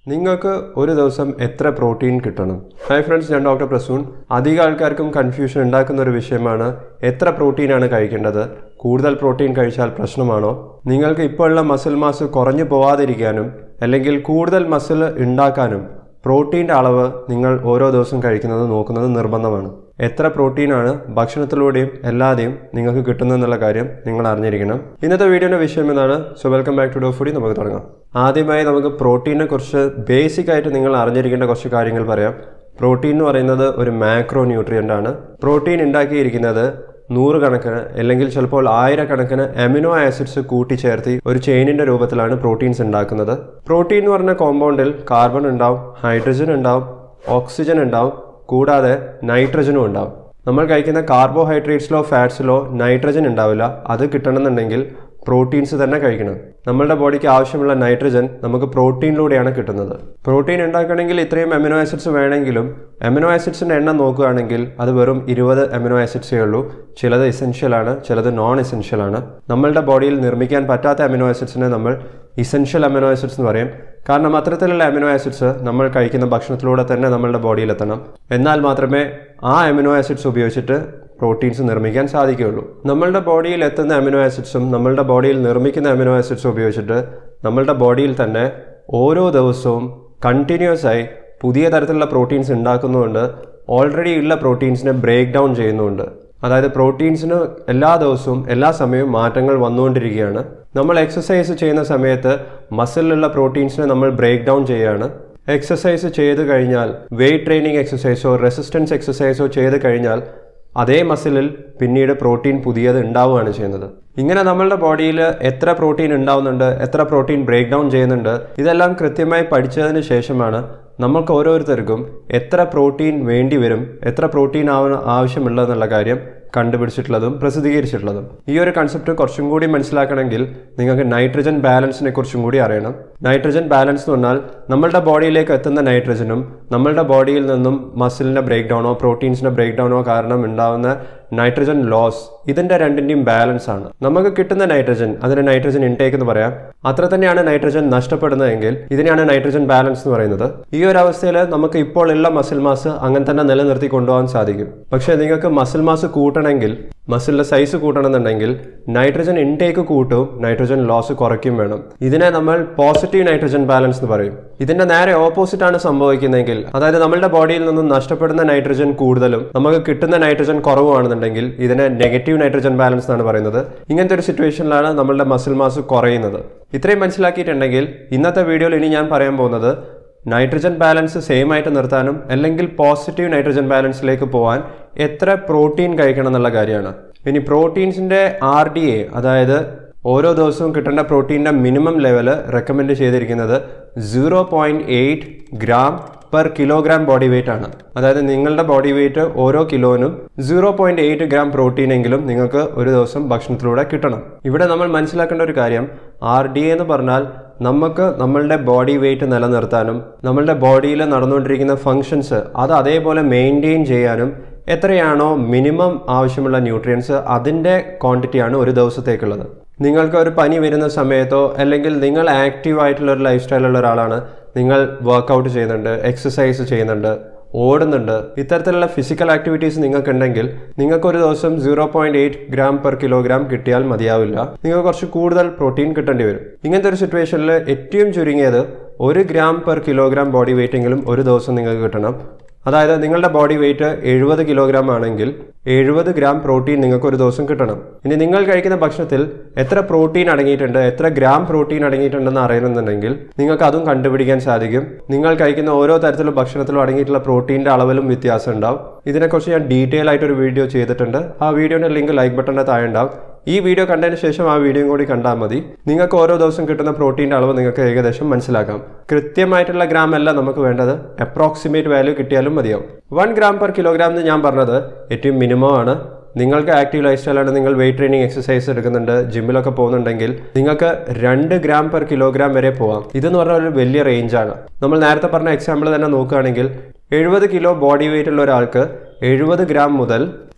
നിങ്ങൾക്ക് ഒരു ദിവസം എത്ര പ്രോട്ടീൻ കിട്ടണം ഹായ് ഫ്രണ്ട്സ് ഞാൻ ഡോക്ടർ പ്രസൂൺ അധിക ആൾക്കാർക്കും കൺഫ്യൂഷൻ ഉണ്ടാക്കുന്ന ഒരു വിഷയമാണ് എത്ര പ്രോട്ടീനാണ് കഴിക്കേണ്ടത് കൂടുതൽ പ്രോട്ടീൻ കഴിച്ചാൽ പ്രശ്നമാണോ നിങ്ങൾക്ക് ഇപ്പോൾ ഉള്ള മസിൽ മാസ് കുറഞ്ഞു പോവാതിരിക്കാനും അല്ലെങ്കിൽ കൂടുതൽ മസിൽ ഉണ്ടാക്കാനും പ്രോട്ടീൻ്റെ അളവ് നിങ്ങൾ ഓരോ ദിവസവും കഴിക്കുന്നത് നോക്കുന്നത് നിർബന്ധമാണ് എത്ര പ്രോട്ടീനാണ് ഭക്ഷണത്തിലൂടെയും എല്ലാതെയും നിങ്ങൾക്ക് കിട്ടുന്നതെന്നുള്ള കാര്യം നിങ്ങൾ അറിഞ്ഞിരിക്കണം ഇന്നത്തെ വീഡിയോയുടെ വിഷയം എന്താണ് so welcome back to Dr Foodie നമുക്ക് തുടങ്ങാം ആദ്യമായി നമുക്ക് പ്രോട്ടീനെ കുറിച്ച് ബേസിക് ആയിട്ട് നിങ്ങൾ അറിഞ്ഞിരിക്കേണ്ട കുറച്ച് കാര്യങ്ങൾ പറയാം പ്രോട്ടീൻ എന്ന് പറയുന്നത് ഒരു മാക്രോ ന്യൂട്രിയൻ്റ് ആണ് പ്രോട്ടീൻ ഉണ്ടാക്കിയിരിക്കുന്നത് നൂറുകണക്കിന് അല്ലെങ്കിൽ ചിലപ്പോൾ ആയിരക്കണക്കിന് അമിനോ ആസിഡ്സ് കൂട്ടിച്ചേർത്ത് ഒരു ചെയിനിന്റെ രൂപത്തിലാണ് പ്രോട്ടീൻസ് ഉണ്ടാക്കുന്നത് പ്രോട്ടീൻ എന്ന് പറഞ്ഞ കോമ്പൗണ്ടിൽ കാർബൺ ഉണ്ടാവും ഹൈഡ്രജൻ ഉണ്ടാവും ഓക്സിജൻ ഉണ്ടാവും കൂടാതെ നൈട്രജനും ഉണ്ടാവും നമ്മൾ കഴിക്കുന്ന കാർബോഹൈഡ്രേറ്റ്സിലോ ഫാറ്റ്സിലോ നൈട്രജൻ ഉണ്ടാവില്ല അത് കിട്ടണമെന്നുണ്ടെങ്കിൽ പ്രോട്ടീൻസ് തന്നെ കഴിക്കണം നമ്മളുടെ ബോഡിക്ക് ആവശ്യമുള്ള നൈട്രജൻ നമുക്ക് പ്രോട്ടീനിലൂടെയാണ് കിട്ടുന്നത് പ്രോട്ടീൻ ഉണ്ടാക്കണമെങ്കിൽ ഇത്രയും അമിനോ ആസിഡ്സ് വേണമെങ്കിലും അമിനോ ആസിഡ്സിൻ്റെ എണ്ണം നോക്കുകയാണെങ്കിൽ അത് വെറും ഇരുപത് അമിനോ ആസിഡ്സേ ഉള്ളൂ ചിലത് ഇസെൻഷ്യൽ ആണ് ചിലത് നോൺ ഇസെൻഷ്യൽ ആണ് നമ്മളുടെ ബോഡിയിൽ നിർമ്മിക്കാൻ പറ്റാത്ത അമിനോ ആസിഡ്സിനെ നമ്മൾ ഇസെൻഷ്യൽ അമിനോ ആസിഡ്സ് എന്ന് പറയും കാരണം അത്തരത്തിലുള്ള അമിനോ ആസിഡ്സ് നമ്മൾ കഴിക്കുന്ന ഭക്ഷണത്തിലൂടെ തന്നെ നമ്മളുടെ ബോഡിയിൽ എത്തണം എന്നാൽ മാത്രമേ ആ അമിനോ ആസിഡ്സ് ഉപയോഗിച്ചിട്ട് പ്രോട്ടീൻസ് നിർമ്മിക്കാൻ സാധിക്കുകയുള്ളൂ നമ്മളുടെ ബോഡിയിൽ എത്തുന്ന അമിനോ ആസിഡ്സും നമ്മളുടെ ബോഡിയിൽ നിർമ്മിക്കുന്ന അമിനോ ആസിഡ്സും ഉപയോഗിച്ചിട്ട് നമ്മളുടെ ബോഡിയിൽ തന്നെ ഓരോ ദിവസവും കണ്ടിന്യൂസ് ആയി പുതിയ തരത്തിലുള്ള പ്രോട്ടീൻസ് ഉണ്ടാക്കുന്നുകൊണ്ട് ഓൾറെഡി ഉള്ള പ്രോട്ടീൻസിനെ ബ്രേക്ക് ഡൗൺ ചെയ്യുന്നുണ്ട് അതായത് പ്രോട്ടീൻസിന് എല്ലാ ദിവസവും എല്ലാ സമയവും മാറ്റങ്ങൾ വന്നുകൊണ്ടിരിക്കുകയാണ് നമ്മൾ എക്സസൈസ് ചെയ്യുന്ന സമയത്ത് മസിലിലുള്ള പ്രോട്ടീൻസിനെ നമ്മൾ ബ്രേക്ക് ഡൗൺ ചെയ്യുകയാണ് എക്സസൈസ് ചെയ്ത് കഴിഞ്ഞാൽ വെയിറ്റ് ട്രെയിനിങ് എക്സസൈസോ റെസിസ്റ്റൻസ് എക്സസൈസോ ചെയ്ത് കഴിഞ്ഞാൽ അതേ മസിലിൽ പിന്നീട് പ്രോട്ടീൻ പുതിയത് ഉണ്ടാവുകയാണ് ചെയ്യുന്നത് ഇങ്ങനെ നമ്മളുടെ ബോഡിയിൽ എത്ര പ്രോട്ടീൻ ഉണ്ടാവുന്നുണ്ട് എത്ര പ്രോട്ടീൻ ബ്രേക്ക് ഡൗൺ ചെയ്യുന്നുണ്ട് ഇതെല്ലാം കൃത്യമായി പഠിച്ചതിന് ശേഷമാണ് നമുക്ക് ഓരോരുത്തർക്കും എത്ര പ്രോട്ടീൻ വേണ്ടി വരും എത്ര പ്രോട്ടീൻ ആവ ആവശ്യമുള്ളതെന്നുള്ള കാര്യം കണ്ടുപിടിച്ചിട്ടുള്ളതും പ്രസിദ്ധീകരിച്ചിട്ടുള്ളതും ഈ ഒരു കൺസെപ്റ്റ് കുറച്ചും കൂടി മനസ്സിലാക്കണമെങ്കിൽ നിങ്ങൾക്ക് നൈട്രജൻ ബാലൻസിനെ കുറിച്ചും കൂടി അറിയണം നൈട്രജൻ ബാലൻസ് എന്ന് പറഞ്ഞാൽ നമ്മളുടെ ബോഡിയിലേക്ക് എത്തുന്ന നൈട്രജനും നമ്മളുടെ ബോഡിയിൽ നിന്നും മസിലിൻ്റെ ബ്രേക്ക് ഡൗണോ പ്രോട്ടീൻസിൻ്റെ ബ്രേക്ക് ഡൗണോ കാരണം ഉണ്ടാവുന്ന നൈട്രജൻ ലോസ് ഇതിന്റെ രണ്ടിന്റെയും ബാലൻസ് ആണ് നമുക്ക് കിട്ടുന്ന നൈട്രജൻ അതിന് നൈട്രജൻ ഇൻടേക്ക് എന്ന് പറയാം അത്ര തന്നെയാണ് നൈട്രജൻ നഷ്ടപ്പെടുന്നതെങ്കിൽ ഇതിനെയാണ് നൈട്രജൻ ബാലൻസ് എന്ന് പറയുന്നത് ഈ ഒരു അവസ്ഥയിൽ നമുക്ക് ഇപ്പോൾ ഉള്ള മസിൽ മാസ് അങ്ങനെ തന്നെ നിലനിർത്തി കൊണ്ടുപോകാൻ സാധിക്കും പക്ഷേ നിങ്ങൾക്ക് മസിൽ മാസ് കൂട്ടണമെങ്കിൽ മസിലിന്റെ സൈസ് കൂട്ടണമെന്നുണ്ടെങ്കിൽ നൈട്രജൻ ഇൻടേക്ക് കൂട്ടും നൈട്രജൻ ലോസ് കുറയ്ക്കും വേണം ഇതിനെ നമ്മൾ പോസിറ്റീവ് നൈട്രജൻ ബാലൻസ് എന്ന് പറയും ഇതിന്റെ നേരെ ഓപ്പോസിറ്റ് ആണ് സംഭവിക്കുന്നതെങ്കിൽ അതായത് നമ്മളുടെ ബോഡിയിൽ നിന്നും നഷ്ടപ്പെടുന്ന നൈട്രജൻ കൂടുതലും നമുക്ക് കിട്ടുന്ന നൈട്രജൻ കുറവുമാണെന്നുണ്ടെങ്കിൽ ഇതിനെ നെഗറ്റീവ് നൈട്രജൻ ബാലൻസ് എന്നാണ് പറയുന്നത് ഇങ്ങനത്തെ ഒരു സിറ്റുവേഷനിലാണ് നമ്മളുടെ മസിൽ മാസ് കുറയുന്നത് ഇത്രയും മനസ്സിലാക്കിയിട്ടുണ്ടെങ്കിൽ ഇന്നത്തെ വീഡിയോയിൽ ഇനി ഞാൻ പറയാൻ പോകുന്നത് നൈട്രജൻ ബാലൻസ് സെയിം ആയിട്ട് നിർത്താനും അല്ലെങ്കിൽ പോസിറ്റീവ് നൈട്രജൻ ബാലൻസിലേക്ക് പോകാൻ എത്ര പ്രോട്ടീൻ കഴിക്കണം എന്നുള്ള കാര്യമാണ് ഇനി പ്രോട്ടീൻസിൻ്റെ ആർ ഡി എ അതായത് ഓരോ ദിവസവും കിട്ടേണ്ട പ്രോട്ടീൻ്റെ മിനിമം ലെവല് റെക്കമെൻഡ് ചെയ്തിരിക്കുന്നത് zero point eight gram per kilogram body weight ആണ് അതായത് നിങ്ങളുടെ ബോഡി വെയിറ്റ് ഓരോ കിലോനും zero point eight gram protein എങ്കിലും നിങ്ങൾക്ക് ഒരു ദിവസം ഭക്ഷണത്തിലൂടെ കിട്ടണം ഇവിടെ നമ്മൾ മനസ്സിലാക്കേണ്ട ഒരു കാര്യം ആർ ഡി എന്ന് പറഞ്ഞാൽ നമുക്ക് നമ്മളുടെ ബോഡി വെയിറ്റ് നിലനിർത്താനും നമ്മളുടെ ബോഡിയിൽ നടന്നുകൊണ്ടിരിക്കുന്ന ഫങ്ഷൻസ് അത് അതേപോലെ മെയിൻറ്റെയിൻ ചെയ്യാനും എത്രയാണോ മിനിമം ആവശ്യമുള്ള ന്യൂട്രിയൻസ് അതിൻ്റെ ക്വാണ്ടിറ്റിയാണ് ഒരു ദിവസത്തേക്കുള്ളത് നിങ്ങൾക്ക് ഒരു പനി വരുന്ന സമയത്തോ അല്ലെങ്കിൽ നിങ്ങൾ ആക്റ്റീവ് ആയിട്ടുള്ള ഒരു ലൈഫ് സ്റ്റൈലുള്ള ഒരാളാണ് നിങ്ങൾ വർക്കൗട്ട് ചെയ്യുന്നുണ്ട് എക്സസൈസ് ചെയ്യുന്നുണ്ട് ഓടുന്നുണ്ട് ഇത്തരത്തിലുള്ള ഫിസിക്കൽ ആക്ടിവിറ്റീസ് നിങ്ങൾക്ക് ഉണ്ടെങ്കിൽ നിങ്ങൾക്ക് ഒരു ദിവസം zero point eight gram per kilogram കിട്ടിയാൽ മതിയാവില്ല നിങ്ങൾക്ക് കുറച്ച് കൂടുതൽ പ്രോട്ടീൻ കിട്ടേണ്ടി വരും ഇങ്ങനത്തെ ഒരു സിറ്റുവേഷനിൽ ഏറ്റവും ചുരുങ്ങിയത് ഒരു gram per kilogram body weight എങ്കിലും ഒരു ദിവസം നിങ്ങൾക്ക് കിട്ടണം അതായത് നിങ്ങളുടെ ബോഡി വെയിറ്റ് എഴുപത് കിലോഗ്രാം ആണെങ്കിൽ എഴുപത് ഗ്രാം പ്രോട്ടീൻ നിങ്ങൾക്ക് ഒരു ദിവസം കിട്ടണം ഇനി നിങ്ങൾ കഴിക്കുന്ന ഭക്ഷണത്തിൽ എത്ര പ്രോട്ടീൻ അടങ്ങിയിട്ടുണ്ട് എത്ര ഗ്രാം പ്രോട്ടീൻ അടങ്ങിയിട്ടുണ്ടെന്ന് അറിയണമെന്നുണ്ടെങ്കിൽ നിങ്ങൾക്ക് അതും കണ്ടുപിടിക്കാൻ സാധിക്കും നിങ്ങൾ കഴിക്കുന്ന ഓരോ തരത്തിലുള്ള ഭക്ഷണത്തിലും അടങ്ങിയിട്ടുള്ള പ്രോട്ടീൻ്റെ അളവിലും വ്യത്യാസം ഉണ്ടാവും ഇതിനെക്കുറിച്ച് ഞാൻ ഡീറ്റെയിൽ ആയിട്ട് ഒരു വീഡിയോ ചെയ്തിട്ടുണ്ട് ആ വീഡിയോയുടെ ലിങ്ക് ലൈക്ക് ബട്ടണിൻ്റെ താഴെ ഉണ്ടാവും ഈ വീഡിയോ കണ്ടതിന് ശേഷം ആ വീഡിയോയും കൂടി കണ്ടാൽ മതി നിങ്ങൾക്ക് ഓരോ ദിവസം കിട്ടുന്ന പ്രോട്ടീൻ്റെ അളവ് നിങ്ങൾക്ക് ഏകദേശം മനസ്സിലാക്കാം കൃത്യമായിട്ടുള്ള ഗ്രാം അല്ല നമുക്ക് വേണ്ടത് അപ്രോക്സിമേറ്റ് വാല്യൂ കിട്ടിയാലും മതിയാവും വൺ ഗ്രാം പെർ കിലോഗ്രാം എന്ന് ഞാൻ പറഞ്ഞത് ഏറ്റവും മിനിമം ആണ് നിങ്ങൾക്ക് ആക്റ്റീവ് ലൈഫ് സ്റ്റൈലാണ് നിങ്ങൾ വെയിറ്റ് ട്രെയിനിങ് എക്സസൈസ് എടുക്കുന്നുണ്ട് ജിമ്മിലൊക്കെ പോകുന്നുണ്ടെങ്കിൽ നിങ്ങൾക്ക് രണ്ട് ഗ്രാം പെർ കിലോഗ്രാം വരെ പോവാം ഇതെന്ന് പറഞ്ഞാൽ ഒരു വലിയ റേഞ്ചാണ് നമ്മൾ നേരത്തെ പറഞ്ഞ എക്സാമ്പിൾ തന്നെ നോക്കുകയാണെങ്കിൽ എഴുപത് കിലോ ബോഡി വെയിറ്റ് ഉള്ള ഒരാൾക്ക് എഴുപത് ഗ്രാം മുതൽ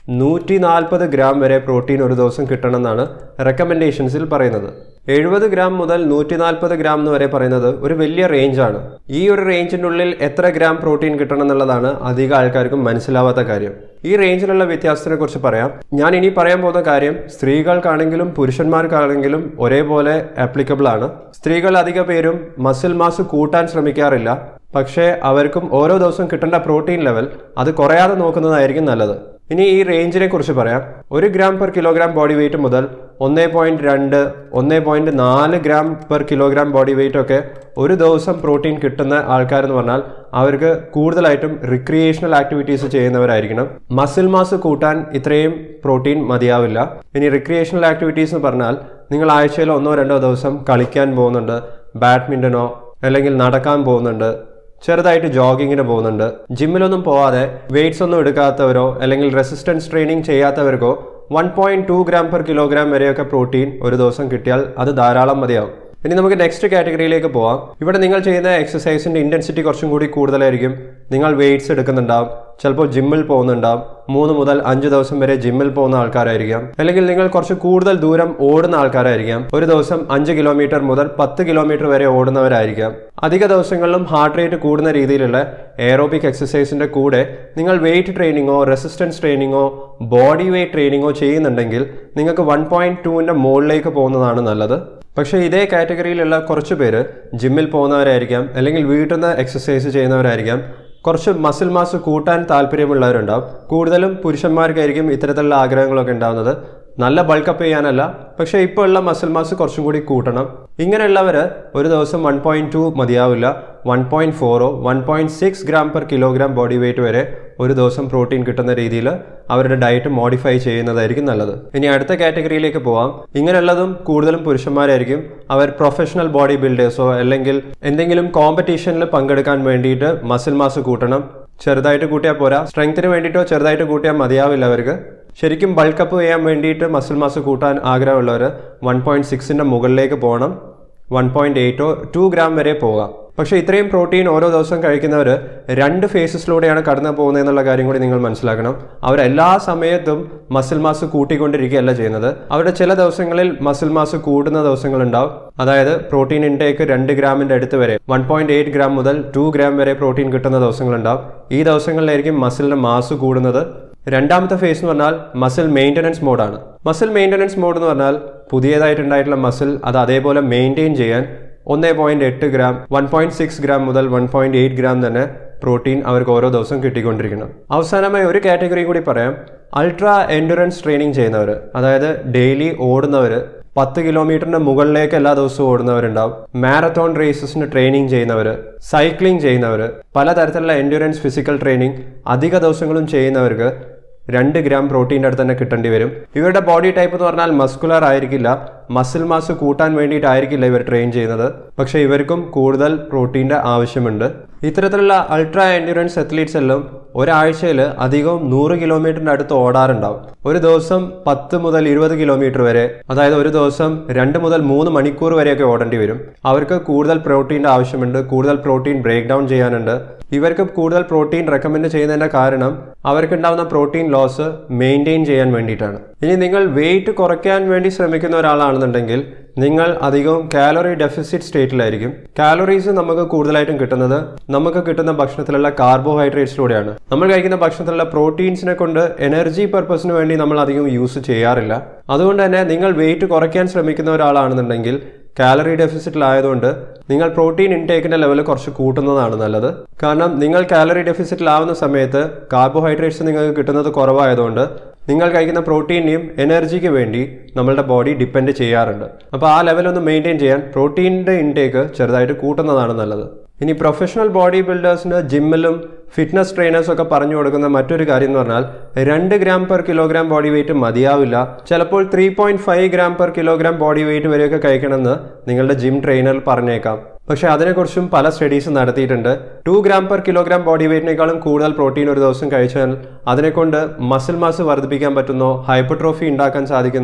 നൂറ്റി നാൽപ്പത് ഗ്രാം വരെ പ്രോട്ടീൻ ഒരു ദിവസം കിട്ടണമെന്നാണ് റെക്കമെൻഡേഷൻസിൽ പറയുന്നത് എഴുപത് ഗ്രാം മുതൽ നൂറ്റി നാൽപ്പത് ഗ്രാം എന്ന് വരെ പറയുന്നത് ഒരു വലിയ റേഞ്ചാണ് ഈ ഒരു റേഞ്ചിൻ്റെ ഉള്ളിൽ എത്ര ഗ്രാം പ്രോട്ടീൻ കിട്ടണം എന്നുള്ളതാണ് അധികം ആൾക്കാർക്കും മനസ്സിലാവാത്ത കാര്യം ഈ റേഞ്ചിലുള്ള വ്യത്യാസത്തിനെ കുറിച്ച് പറയാം ഞാൻ ഇനി പറയാൻ പോകുന്ന കാര്യം സ്ത്രീകൾക്കാണെങ്കിലും പുരുഷന്മാർക്കാണെങ്കിലും ഒരേപോലെ ആപ്ലിക്കബിൾ ആണ് സ്ത്രീകൾ അധിക പേരും മസിൽ മാസ് കൂട്ടാൻ ശ്രമിക്കാറില്ല പക്ഷേ അവർക്കും ഓരോ ദിവസവും കിട്ടേണ്ട പ്രോട്ടീൻ ലെവൽ അത് കുറയാതെ നോക്കുന്നതായിരിക്കും നല്ലത് ഇനി ഈ റേഞ്ചിനെ കുറിച്ച് പറയാം ഒരു gram per kilogram body weight മുതൽ ഒന്നേ പോയിന്റ് രണ്ട് ഒന്നേ പോയിന്റ് നാല് gram per kilogram body weight ഒക്കെ ഒരു ദിവസം പ്രോട്ടീൻ കിട്ടുന്ന ആൾക്കാരെന്ന് പറഞ്ഞാൽ അവർക്ക് കൂടുതലായിട്ടും റിക്രിയേഷണൽ ആക്ടിവിറ്റീസ് ചെയ്യുന്നവരായിരിക്കണം മസിൽ മാസ് കൂട്ടാൻ ഇത്രയും പ്രോട്ടീൻ മതിയാവില്ല ഇനി റിക്രിയേഷണൽ ആക്ടിവിറ്റീസ് എന്ന് പറഞ്ഞാൽ നിങ്ങൾ ആഴ്ചയിൽ ഒന്നോ രണ്ടോ ദിവസം കളിക്കാൻ പോകുന്നുണ്ട് ബാഡ്മിൻ്റനോ അല്ലെങ്കിൽ നടക്കാൻ പോകുന്നുണ്ട് ചെറുതായിട്ട് ജോഗിങ്ങിന് പോകുന്നുണ്ട് ജിമ്മിലൊന്നും പോവാതെ വെയിറ്റ്സ് ഒന്നും എടുക്കാത്തവരോ അല്ലെങ്കിൽ റെസിസ്റ്റൻസ് ട്രെയിനിങ് ചെയ്യാത്തവർക്കോ one point two gram per kilogram വരെയൊക്കെ പ്രോട്ടീൻ ഒരു ദിവസം കിട്ടിയാൽ അത് ധാരാളം മതിയാവും ഇനി നമുക്ക് നെക്സ്റ്റ് കാറ്റഗറിയിലേക്ക് പോവാം ഇവിടെ നിങ്ങൾ ചെയ്യുന്ന എക്സസൈസിന്റെ ഇന്റൻസിറ്റി കുറച്ചും കൂടി കൂടുതലായിരിക്കും നിങ്ങൾ വെയിറ്റ്സ് എടുക്കുന്നുണ്ടാവും ചിലപ്പോൾ ജിമ്മിൽ പോകുന്നുണ്ടാവും മൂന്ന് മുതൽ അഞ്ച് ദിവസം വരെ ജിമ്മിൽ പോകുന്ന ആൾക്കാരായിരിക്കാം അല്ലെങ്കിൽ നിങ്ങൾ കുറച്ച് കൂടുതൽ ദൂരം ഓടുന്ന ആൾക്കാരായിരിക്കാം ഒരു ദിവസം അഞ്ച് കിലോമീറ്റർ മുതൽ പത്ത് കിലോമീറ്റർ വരെ ഓടുന്നവരായിരിക്കാം അധിക ദിവസങ്ങളിലും ഹാർട്ട് റേറ്റ് കൂടുന്ന രീതിയിലുള്ള എയറോബിക് എക്സസൈസിന്റെ കൂടെ നിങ്ങൾ വെയിറ്റ് ട്രെയിനിങ്ങോ റെസിസ്റ്റൻസ് ട്രെയിനിങ്ങോ ബോഡി വെയിറ്റ് ട്രെയിനിങ്ങോ ചെയ്യുന്നുണ്ടെങ്കിൽ നിങ്ങൾക്ക് വൺ പോയിന്റ് ടുവിന്റെ മുകളിലേക്ക് പോകുന്നതാണ് നല്ലത് പക്ഷേ ഇതേ കാറ്റഗറിയിലുള്ള കുറച്ച് പേര് ജിമ്മിൽ പോകുന്നവരായിരിക്കാം അല്ലെങ്കിൽ വീട്ടിൽ നിന്ന് എക്സസൈസ് ചെയ്യുന്നവരായിരിക്കാം കുറച്ച് മസിൽ മാസ് കൂട്ടാൻ താല്പര്യമുള്ളവരുണ്ടാവും കൂടുതലും പുരുഷന്മാർക്കായിരിക്കും ഇത്തരത്തിലുള്ള ആഗ്രഹങ്ങളൊക്കെ ഉണ്ടാവുന്നത് നല്ല ബൾക്കപ്പ് ചെയ്യാനല്ല പക്ഷേ ഇപ്പോൾ ഉള്ള മസിൽ മാസ് കുറച്ചും കൂടി കൂട്ടണം ഇങ്ങനെയുള്ളവർ ഒരു ദിവസം വൺ പോയിന്റ് ടു മതിയാവില്ല വൺ പോയിന്റ് ഫോറോ one point six gram per kilogram body weight വരെ ഒരു ദിവസം പ്രോട്ടീൻ കിട്ടുന്ന രീതിയിൽ അവരുടെ ഡയറ്റ് മോഡിഫൈ ചെയ്യുന്നതായിരിക്കും നല്ലത് ഇനി അടുത്ത കാറ്റഗറിയിലേക്ക് പോവാം ഇങ്ങനെയുള്ളതും കൂടുതലും പുരുഷന്മാരായിരിക്കും അവർ പ്രൊഫഷണൽ ബോഡി ബിൽഡേഴ്സോ അല്ലെങ്കിൽ എന്തെങ്കിലും കോമ്പറ്റീഷനിൽ പങ്കെടുക്കാൻ വേണ്ടിയിട്ട് മസിൽ മാസ് കൂട്ടണം ചെറുതായിട്ട് കൂട്ടിയാൽ പോരാ സ്ട്രെങ്ത്തിന് വേണ്ടിയിട്ടോ ചെറുതായിട്ട് കൂട്ടിയാൽ മതിയാവില്ല അവർക്ക് ശരിക്കും ബൾക്കപ്പ് ചെയ്യാൻ വേണ്ടിയിട്ട് മസിൽ മാസ് കൂട്ടാൻ ആഗ്രഹമുള്ളവർ വൺ പോയിന്റ് സിക്സിൻ്റെ മുകളിലേക്ക് പോകണം വൺ പോയിന്റ് എയ്റ്റോ ടു ഗ്രാം വരെ പോകാം പക്ഷേ ഇത്രയും പ്രോട്ടീൻ ഓരോ ദിവസവും കഴിക്കുന്നവർ രണ്ട് ഫേസസിലൂടെയാണ് കടന്നു പോകുന്നത് എന്നുള്ള കാര്യം കൂടി നിങ്ങൾ മനസ്സിലാക്കണം അവർ എല്ലാ സമയത്തും മസിൽ മാസ് കൂട്ടിക്കൊണ്ടിരിക്കുകയല്ല ചെയ്യുന്നത് അവരുടെ ചില ദിവസങ്ങളിൽ മസിൽ മാസ് കൂടുന്ന ദിവസങ്ങളുണ്ടാവും അതായത് പ്രോട്ടീൻ ഇൻടേക്ക് രണ്ട് ഗ്രാമിന്റെ അടുത്ത് വരെ വൺ പോയിന്റ് എയ്റ്റ് ഗ്രാം മുതൽ ടു ഗ്രാം വരെ പ്രോട്ടീൻ കിട്ടുന്ന ദിവസങ്ങളുണ്ടാവും ഈ ദിവസങ്ങളിലായിരിക്കും മസിലിന്റെ മാസ് കൂടുന്നത് രണ്ടാമത്തെ ഫേസ് എന്ന് പറഞ്ഞാൽ മസിൽ മെയിൻ്റനൻസ് മോഡാണ് മസിൽ മെയിൻ്റനൻസ് മോഡ് എന്ന് പറഞ്ഞാൽ പുതിയതായിട്ടുണ്ടായിട്ടുള്ള മസിൽ അത് അതേപോലെ മെയിൻറ്റെയിൻ ചെയ്യാൻ ഒന്നേ പോയിന്റ് എട്ട് gram one point six gram മുതൽ വൺ പോയിന്റ് എയ്റ്റ് ഗ്രാം തന്നെ പ്രോട്ടീൻ അവർക്ക് ഓരോ ദിവസവും കിട്ടിക്കൊണ്ടിരിക്കണം അവസാനമായി ഒരു കാറ്റഗറി കൂടി പറയാം അൾട്രാ എൻഡുറൻസ് ട്രെയിനിങ് ചെയ്യുന്നവർ അതായത് ഡെയിലി ഓടുന്നവർ പത്ത് കിലോമീറ്ററിന്റെ മുകളിലേക്ക് എല്ലാ ദിവസവും ഓടുന്നവരുണ്ടാവും മാരത്തോൺ റേസസിന് ട്രെയിനിങ് ചെയ്യുന്നവർ സൈക്ലിംഗ് ചെയ്യുന്നവർ പലതരത്തിലുള്ള എൻഡുറൻസ് ഫിസിക്കൽ ട്രെയിനിങ് അധിക ദിവസങ്ങളും ചെയ്യുന്നവർക്ക് രണ്ട് ഗ്രാം പ്രോട്ടീൻ്റെ അടുത്ത് തന്നെ കിട്ടേണ്ടി വരും ഇവരുടെ ബോഡി ടൈപ്പ് എന്ന് പറഞ്ഞാൽ മസ്കുലർ ആയിരിക്കില്ല മസിൽ മാസ് കൂട്ടാൻ വേണ്ടിയിട്ടായിരിക്കില്ല ഇവർ ട്രെയിൻ ചെയ്യുന്നത് പക്ഷേ ഇവർക്കും കൂടുതൽ പ്രോട്ടീൻ്റെ ആവശ്യമുണ്ട് ഇത്തരത്തിലുള്ള അൾട്രാ എൻഡ്യൂറൻസ് അത്ലീറ്റ്സ് എല്ലാം ഒരാഴ്ചയിൽ അധികവും നൂറ് കിലോമീറ്ററിന്റെ അടുത്ത് ഓടാറുണ്ടാവും ഒരു ദിവസം പത്ത് മുതൽ ഇരുപത് കിലോമീറ്റർ വരെ അതായത് ഒരു ദിവസം രണ്ട് മുതൽ മൂന്ന് മണിക്കൂർ വരെയൊക്കെ ഓടേണ്ടി വരും അവർക്ക് കൂടുതൽ പ്രോട്ടീൻ്റെ ആവശ്യമുണ്ട് കൂടുതൽ പ്രോട്ടീൻ ബ്രേക്ക് ഡൗൺ ചെയ്യാനുണ്ട് ഇവർക്ക് കൂടുതൽ പ്രോട്ടീൻ റെക്കമെൻഡ് ചെയ്യുന്നതിന്റെ കാരണം അവർക്കുണ്ടാവുന്ന പ്രോട്ടീൻ ലോസ് മെയിൻറ്റെയിൻ ചെയ്യാൻ വേണ്ടിയിട്ടാണ് ഇനി നിങ്ങൾ വെയിറ്റ് കുറയ്ക്കാൻ വേണ്ടി ശ്രമിക്കുന്ന ഒരാളാണെന്നുണ്ടെങ്കിൽ നിങ്ങൾ അധികവും കാലറി ഡെഫിസിറ്റ് സ്റ്റേറ്റിലായിരിക്കും കാലറീസ് നമുക്ക് കൂടുതലായിട്ടും കിട്ടുന്നത് നമുക്ക് കിട്ടുന്ന ഭക്ഷണത്തിലുള്ള കാർബോഹൈഡ്രേറ്റ്സിലൂടെയാണ് നമ്മൾ കഴിക്കുന്ന ഭക്ഷണത്തിലുള്ള പ്രോട്ടീൻസിനെ കൊണ്ട് എനർജി പർപ്പസിന് വേണ്ടി നമ്മൾ അധികം യൂസ് ചെയ്യാറില്ല അതുകൊണ്ട് തന്നെ നിങ്ങൾ വെയിറ്റ് കുറയ്ക്കാൻ ശ്രമിക്കുന്ന ഒരാളാണെന്നുണ്ടെങ്കിൽ കാലറി ഡെഫിസിറ്റിലായതുകൊണ്ട് നിങ്ങൾ പ്രോട്ടീൻ ഇൻടേക്കിന്റെ ലെവൽ കുറച്ച് കൂട്ടുന്നതാണ് നല്ലത് കാരണം നിങ്ങൾ കാലറി ഡെഫിസിറ്റിലാവുന്ന സമയത്ത് കാർബോഹൈഡ്രേറ്റ്സ് നിങ്ങൾക്ക് കിട്ടുന്നത് കുറവായതുകൊണ്ട് നിങ്ങൾ കഴിക്കുന്ന പ്രോട്ടീനെയും എനർജിക്ക് വേണ്ടി നമ്മളുടെ ബോഡി ഡിപ്പെൻഡ് ചെയ്യാറുണ്ട് അപ്പോൾ ആ ലെവൽ ഒന്ന് മെയിൻറ്റെയിൻ ചെയ്യാൻ പ്രോട്ടീനിൻ്റെ ഇൻടേക്ക് ചെറുതായിട്ട് കൂട്ടുന്നതാണ് നല്ലത് ഇനി പ്രൊഫഷണൽ ബോഡി ബിൽഡേഴ്സിന് ജിമ്മിലും ഫിറ്റ്നസ് ട്രെയിനേഴ്സും ഒക്കെ പറഞ്ഞു കൊടുക്കുന്ന മറ്റൊരു കാര്യം എന്ന് പറഞ്ഞാൽ രണ്ട് gram per kilogram body weight മതിയാവില്ല ചിലപ്പോൾ three point five gram per kilogram body weight വരെയൊക്കെ കഴിക്കണമെന്ന് നിങ്ങളുടെ ജിം ട്രെയിനർ പറഞ്ഞേക്കാം പക്ഷേ അതിനെക്കുറിച്ചും പല സ്റ്റഡീസ് നടത്തിയിട്ടുണ്ട് two gram per kilogram body വെയിറ്റിനേക്കാളും കൂടുതൽ പ്രോട്ടീൻ ഒരു ദിവസം കഴിച്ചാൽ അതിനെക്കൊണ്ട് മസിൽ മാസ് വർദ്ധിപ്പിക്കാൻ പറ്റുന്നോ ഹൈപ്പർട്രോഫി ഉണ്ടാക്കാൻ സാധിക്കുന്നോ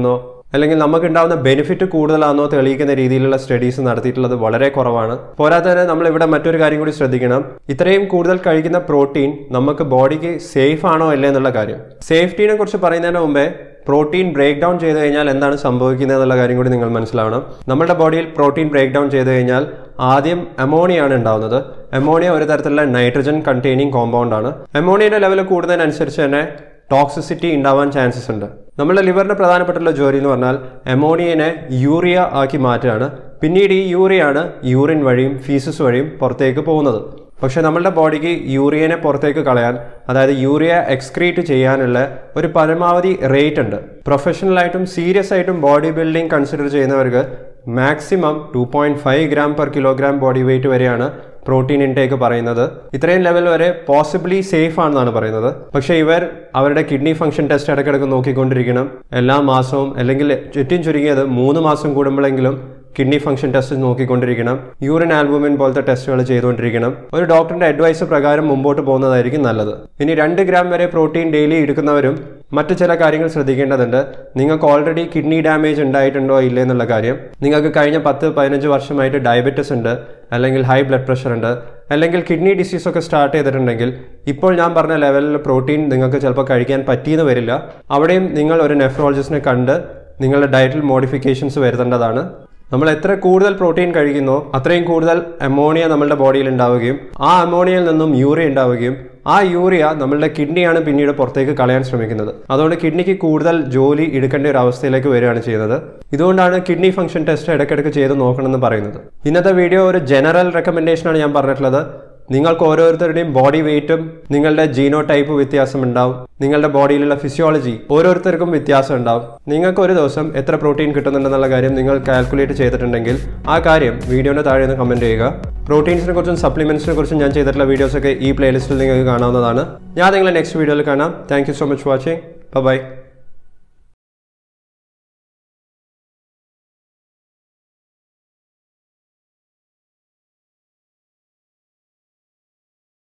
അല്ലെങ്കിൽ നമുക്ക് ഉണ്ടാവുന്ന ബെനിഫിറ്റ് കൂടുതലാണെന്നോ തെളിയിക്കുന്ന രീതിയിലുള്ള സ്റ്റഡീസ് നടത്തിയിട്ടുള്ളത് വളരെ കുറവാണ് പോരാത്തതിന് നമ്മൾ ഇവിടെ മറ്റൊരു കാര്യം കൂടി ശ്രദ്ധിക്കണം ഇത്രയും കൂടുതൽ കഴിക്കുന്ന പ്രോട്ടീൻ നമുക്ക് ബോഡിക്ക് സേഫ് ആണോ അല്ലേ എന്നുള്ള കാര്യം സേഫ്റ്റിനെ കുറിച്ച് പറയുന്നതിന് മുമ്പേ പ്രോട്ടീൻ ബ്രേക്ക് ഡൗൺ ചെയ്ത് കഴിഞ്ഞാൽ എന്താണ് സംഭവിക്കുന്നത് എന്നുള്ള കാര്യം കൂടി നിങ്ങൾ മനസ്സിലാവണം നമ്മുടെ ബോഡിയിൽ പ്രോട്ടീൻ ബ്രേക്ക് ഡൗൺ ചെയ്ത് കഴിഞ്ഞാൽ ആദ്യം അമോണിയാണ് ഉണ്ടാവുന്നത് അമോണിയ ഒരു തരത്തിലുള്ള നൈട്രജൻ കണ്ടെയ്നിങ് കോമ്പൗണ്ട് ആണ് അമോണിയയുടെ ലെവൽ കൂടുന്നതിനനുസരിച്ച് തന്നെ ടോക്സിസിറ്റി ഉണ്ടാവാൻ ചാൻസസ് ഉണ്ട് നമ്മുടെ ലിവറിന് പ്രധാനപ്പെട്ടുള്ള ജോലി എന്ന് പറഞ്ഞാൽ അമോണിയനെ യൂറിയ ആക്കി മാറ്റുകയാണ് പിന്നീട് ഈ യൂറിയാണ് യൂറിൻ വഴിയും ഫീസസ് വഴിയും പുറത്തേക്ക് പോകുന്നത് പക്ഷേ നമ്മളുടെ ബോഡിക്ക് യൂറിയനെ പുറത്തേക്ക് കളയാൻ അതായത് യൂറിയ എക്സ്ക്രീറ്റ് ചെയ്യാനുള്ള ഒരു പരമാവധി റേറ്റ് ഉണ്ട് പ്രൊഫഷണലായിട്ടും സീരിയസ് ആയിട്ടും ബോഡി ബിൽഡിംഗ് കൺസിഡർ ചെയ്യുന്നവർക്ക് maximum two point five gram per kilogram body weight വരെയാണ് പ്രോട്ടീൻ ഇൻടേക്ക് പറയുന്നത് ഇത്രയും ലെവൽ വരെ പോസിബിളി സേഫ് ആണെന്നാണ് പറയുന്നത് പക്ഷേ ഇവർ അവരുടെ കിഡ്നി ഫംഗ്ഷൻ ടെസ്റ്റ് ഇടയ്ക്കിടയ്ക്ക് നോക്കിക്കൊണ്ടിരിക്കണം എല്ലാ മാസവും അല്ലെങ്കിൽ ചുറ്റും ചുരുങ്ങിയത് മൂന്ന് മാസം കൂടുമ്പോഴെങ്കിലും കിഡ്നി ഫംഗ്ഷൻ ടെസ്റ്റ് നോക്കിക്കൊണ്ടിരിക്കണം യൂറിൻ ആൽബുമിൻ പോലത്തെ ടെസ്റ്റുകൾ ചെയ്തുകൊണ്ടിരിക്കണം ഒരു ഡോക്ടറിന്റെ അഡ്വൈസ് പ്രകാരം മുമ്പോട്ട് പോകുന്നതായിരിക്കും നല്ലത് ഇനി രണ്ട് ഗ്രാം വരെ പ്രോട്ടീൻ ഡെയിലി എടുക്കുന്നവരും മറ്റു ചില കാര്യങ്ങൾ ശ്രദ്ധിക്കേണ്ടതുണ്ട് നിങ്ങൾക്ക് ഓൾറെഡി കിഡ്നി ഡാമേജ് ഉണ്ടായിട്ടുണ്ടോ ഇല്ലേ എന്നുള്ള കാര്യം നിങ്ങൾക്ക് കഴിഞ്ഞ പത്ത് പതിനഞ്ച് വർഷമായിട്ട് ഡയബറ്റിസ് ഉണ്ട് അല്ലെങ്കിൽ ഹൈ ബ്ലഡ് പ്രഷർ ഉണ്ട് അല്ലെങ്കിൽ കിഡ്നി ഡിസീസ് ഒക്കെ സ്റ്റാർട്ട് ചെയ്തിട്ടുണ്ടെങ്കിൽ ഇപ്പോൾ ഞാൻ പറഞ്ഞ ലെവലിൽ പ്രോട്ടീൻ നിങ്ങൾക്ക് ചിലപ്പോൾ കഴിക്കാൻ പറ്റിയെന്ന് വരില്ല അവിടെയും നിങ്ങൾ ഒരു നെഫ്രോളജിസ്റ്റിനെ കണ്ട് നിങ്ങളുടെ ഡയറ്റിൽ മോഡിഫിക്കേഷൻസ് വരുത്തേണ്ടതാണ് നമ്മൾ എത്ര കൂടുതൽ പ്രോട്ടീൻ കഴിക്കുന്നോ അത്രയും കൂടുതൽ അമോണിയ നമ്മളുടെ ബോഡിയിൽ ഉണ്ടാവുകയും ആ അമോണിയയിൽ നിന്നും യൂറിയ ഉണ്ടാവുകയും ആ യൂറിയ നമ്മളുടെ കിഡ്നിയാണ് പിന്നീട് പുറത്തേക്ക് കളയാൻ ശ്രമിക്കുന്നത് അതുകൊണ്ട് കിഡ്നിക്ക് കൂടുതൽ ജോലി എടുക്കേണ്ട ഒരു അവസ്ഥയിലേക്ക് വരികയാണ് ചെയ്യുന്നത് ഇതുകൊണ്ടാണ് കിഡ്നി ഫംഗ്ഷൻ ടെസ്റ്റ് ഇടയ്ക്കിടയ്ക്ക് ചെയ്ത് നോക്കണമെന്ന് പറയുന്നത് ഇന്നത്തെ വീഡിയോ ഒരു ജനറൽ റെക്കമെൻഡേഷനാണ് ഞാൻ പറഞ്ഞിട്ടുള്ളത് നിങ്ങൾക്ക് ഓരോരുത്തരുടെയും ബോഡി വെയിറ്റും നിങ്ങളുടെ ജീനോ ടൈപ്പ് വ്യത്യാസം ഉണ്ടാവും നിങ്ങളുടെ ബോഡിയിലുള്ള ഫിസിയോളജി ഓരോരുത്തർക്കും വ്യത്യാസം ഉണ്ടാവും നിങ്ങൾക്ക് ഒരു ദിവസം എത്ര പ്രോട്ടീൻ കിട്ടുന്നുണ്ടെന്നുള്ള കാര്യം നിങ്ങൾ കാൽക്കുലേറ്റ് ചെയ്തിട്ടുണ്ടെങ്കിൽ ആ കാര്യം വീഡിയോയുടെ താഴെ നിന്ന് കമൻറ്റ് ചെയ്യുക പ്രോട്ടീൻസിനെ കുറിച്ചും സപ്ലിമെന്റ്സിനെ കുറിച്ചും ഞാൻ ചെയ്തിട്ടുള്ള വീഡിയോസൊക്കെ ഈ പ്ലേലിസ്റ്റിൽ നിങ്ങൾക്ക് കാണാവുന്നതാണ് ഞാൻ നിങ്ങളെ നെക്സ്റ്റ് വീഡിയോയിൽ കാണാം thank you so much watching by